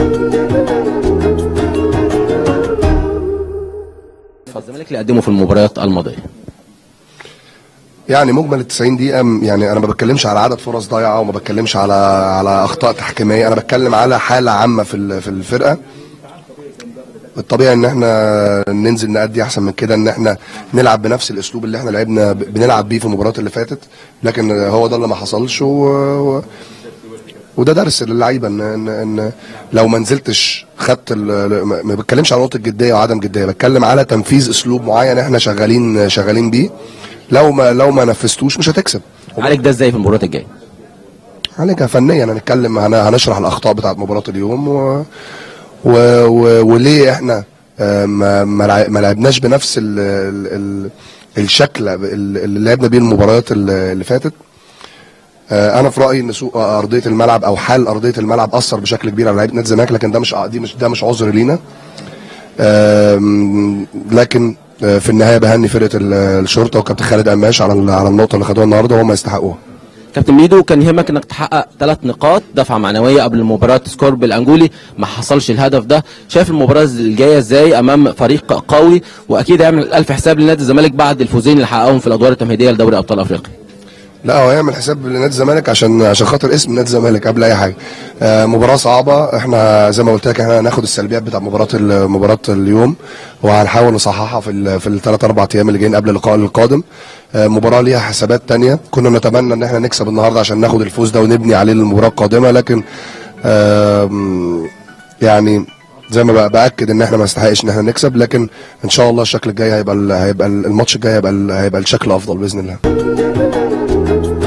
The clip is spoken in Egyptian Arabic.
الزمالك اللي قدمه في المباريات الماضيه يعني مجمل ال 90 دقيقة م- يعني أنا ما بتكلمش على عدد فرص ضايعة وما بتكلمش على على أخطاء تحكيمية أنا بتكلم على حالة عامة في ال- في الفرقة الطبيعي ان احنا ننزل نأدي احسن من كده ان احنا نلعب بنفس الاسلوب اللي احنا لعبنا ب- بنلعب بيه في المباريات اللي فاتت لكن هو ده اللي ما حصلش و... و... وده درس للعيبه ان ان, إن لو ما نزلتش خدت ال... ما ما بتكلمش على نقطه جديه وعدم جديه بتكلم على تنفيذ اسلوب معين احنا شغالين شغالين بيه لو ما لو ما نفذتوش مش هتكسب عالج ده ازاي في المباريات الجايه عليك فنيا هنتكلم هن- هنشرح الاخطاء بتاعت مباراه اليوم و... و... و... وليه احنا آه، ما ما لع- ما لعبناش بنفس ال... ال... ال... الشكل ال- اللي لعبنا بيه المباريات اللي اللي فاتت آه، انا في رايي ان سوء ارضيه الملعب او حال ارضيه الملعب اثر بشكل كبير على لعيبه نادي الزمالك لكن ده مش دي مش ده مش عذر لينا آم، لكن آه، في النهايه بهني فرقه ال- الشرطه وكابتن خالد قماش على ال- على النقطه اللي خدوها النهارده وهم يستحقوها كابتن ميدو كان يهمك انك تحقق ثلاث نقاط دفعه معنويه قبل مباراه سكورب الانجولي ما حصلش الهدف ده شايف المباراه الجايه ازاي امام فريق قوي واكيد هيعمل الف حساب لنادي الزمالك بعد الفوزين اللي حققهم في الادوار التمهيديه لدوري ابطال افريقيا لا هو هيعمل حساب لنادي الزمالك عشان عشان خاطر اسم نادي الزمالك قبل اي حاجه آه مباراه صعبه احنا زي ما قلت لك احنا هناخد السلبيات بتاع مباراه ال- مباراه اليوم وهنحاول نصححها في ال- في الثلاث اربع ايام اللي جايين قبل اللقاء القادم آه مباراه ليها حسابات تانية كنا نتمنى ان احنا نكسب النهارده عشان ناخد الفوز ده ونبني عليه المباراه القادمه لكن آم، يعني زي ما بقى باكد ان احنا ما نستحقش ان احنا نكسب لكن ان شاء الله الشكل الجاي هيبقى ال- هيبقى ال- الماتش الجاي هيبقى ال- هيبقى الشكل افضل باذن الله